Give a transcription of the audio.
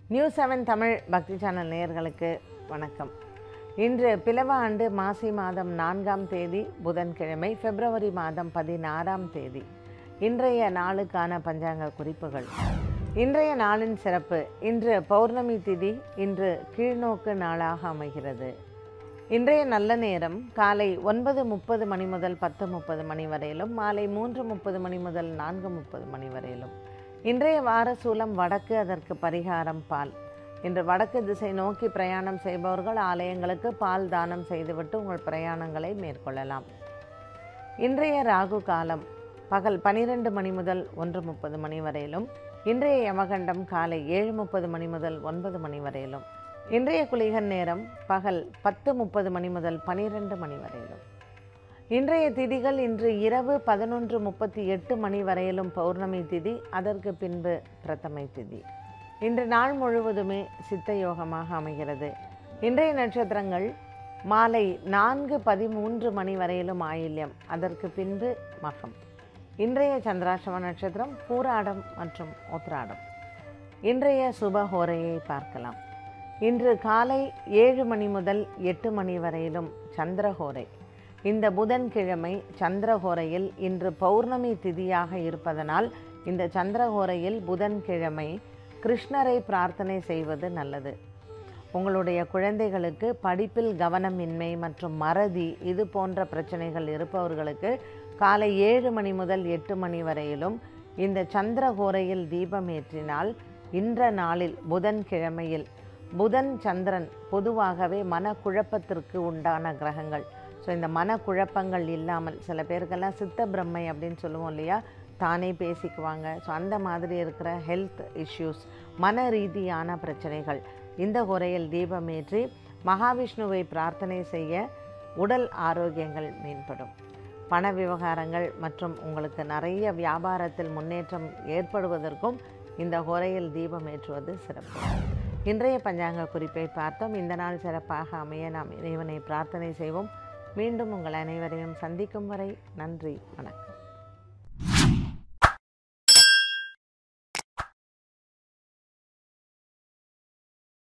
news seven Tamil பக்தி channel நேயர்களுக்கு வணக்கம் இன்று பிளவ ஆண்டு மாசி மாதம் நான்காம் தேதி புதன்கிழமை பிப்ரவரி மாதம் பதினாறாம் தேதி இன்றைய நாளுக்கான பஞ்சாங்க குறிப்புகள் இன்றைய நாளின் சிறப்பு இன்று பௌர்ணமி திதி இன்று கீழ்நோக்கு நாளாக அமைகிறது இன்றைய நல்ல நேரம் காலை ஒன்பது முப்பது மணி முதல் பத்து முப்பது மணி வரையிலும் மாலை மூன்று முப்பது மணி முதல் நான்கு முப்பது மணி வரையிலும் இன்றைய வார சூலம் வடக்கு அதற்கு பரிகாரம் பால் இன்று வடக்கு திசை நோக்கி பிரயாணம் செய்பவர்கள் ஆலயங்களுக்கு பால் தானம் செய்துவிட்டு உங்கள் பிரயாணங்களை மேற்கொள்ளலாம் இன்றைய ராகு காலம் பகல் பனிரெண்டு மணி முதல் ஒன்று முப்பது மணி வரையிலும் இன்றைய யமகண்டம் காலை ஏழு முப்பது மணி முதல் ஒன்பது மணி வரையிலும் இன்றைய குளிகன் நேரம் பகல் பத்து முப்பது மணி முதல் பனிரெண்டு மணி வரையிலும் இன்றைய திதிகள் இன்று இரவு பதினொன்று முப்பத்தி எட்டு மணி வரையிலும் பௌர்ணமி திதி அதற்கு பின்பு பிரதமை திதி இன்று நாள் முழுவதுமே சித்த யோகமாக அமைகிறது இன்றைய நட்சத்திரங்கள் மாலை நான்கு பதிமூன்று மணி வரையிலும் ஆயில்யம் அதற்கு பின்பு மகம் இன்றைய சந்திராசிரம நட்சத்திரம் பூராடம் மற்றும் உத்ராடம் இன்றைய சுபஹோரையை பார்க்கலாம் இன்று காலை ஏழு மணி முதல் எட்டு மணி வரையிலும் சந்திரஹோரை இந்த புதன்கிழமை சந்திரஹோரையில் இன்று பௌர்ணமி திதியாக இருப்பதனால் இந்த சந்திரஹோரையில் புதன்கிழமை கிருஷ்ணரை பிரார்த்தனை செய்வது நல்லது உங்களுடைய குழந்தைகளுக்கு படிப்பில் கவனமின்மை மற்றும் மறதி இது போன்ற பிரச்சனைகள் இருப்பவர்களுக்கு காலை ஏழு மணி முதல் எட்டு மணி வரையிலும் இந்த சந்திரஹோரையில் தீபம் ஏற்றினால் இன்ற நாளில் புதன்கிழமையில் புதன் சந்திரன் பொதுவாகவே மனக்குழப்பத்திற்கு உண்டான கிரகங்கள் ஸோ இந்த மனக்குழப்பங்கள் இல்லாமல் சில பேருக்கெல்லாம் சித்த பிரம்மை அப்படின்னு சொல்லுவோம் இல்லையா தானே பேசிக்குவாங்க ஸோ அந்த மாதிரி இருக்கிற ஹெல்த் இஷ்யூஸ் மன ரீதியான பிரச்சனைகள் இந்த குறையில் தீபமேற்றி மகாவிஷ்ணுவை பிரார்த்தனை செய்ய உடல் ஆரோக்கியங்கள் மேம்படும் பண விவகாரங்கள் மற்றும் உங்களுக்கு நிறைய வியாபாரத்தில் முன்னேற்றம் ஏற்படுவதற்கும் இந்த ஹோரையில் தீபம் ஏற்றுவது சிறப்பு இன்றைய பஞ்சாங்க குறிப்பை பார்த்தோம் இந்த நாள் சிறப்பாக அமைய நாம் இறைவனை பிரார்த்தனை செய்வோம் மீண்டும் உங்கள் அனைவரையும் சந்திக்கும் வரை நன்றி வணக்கம்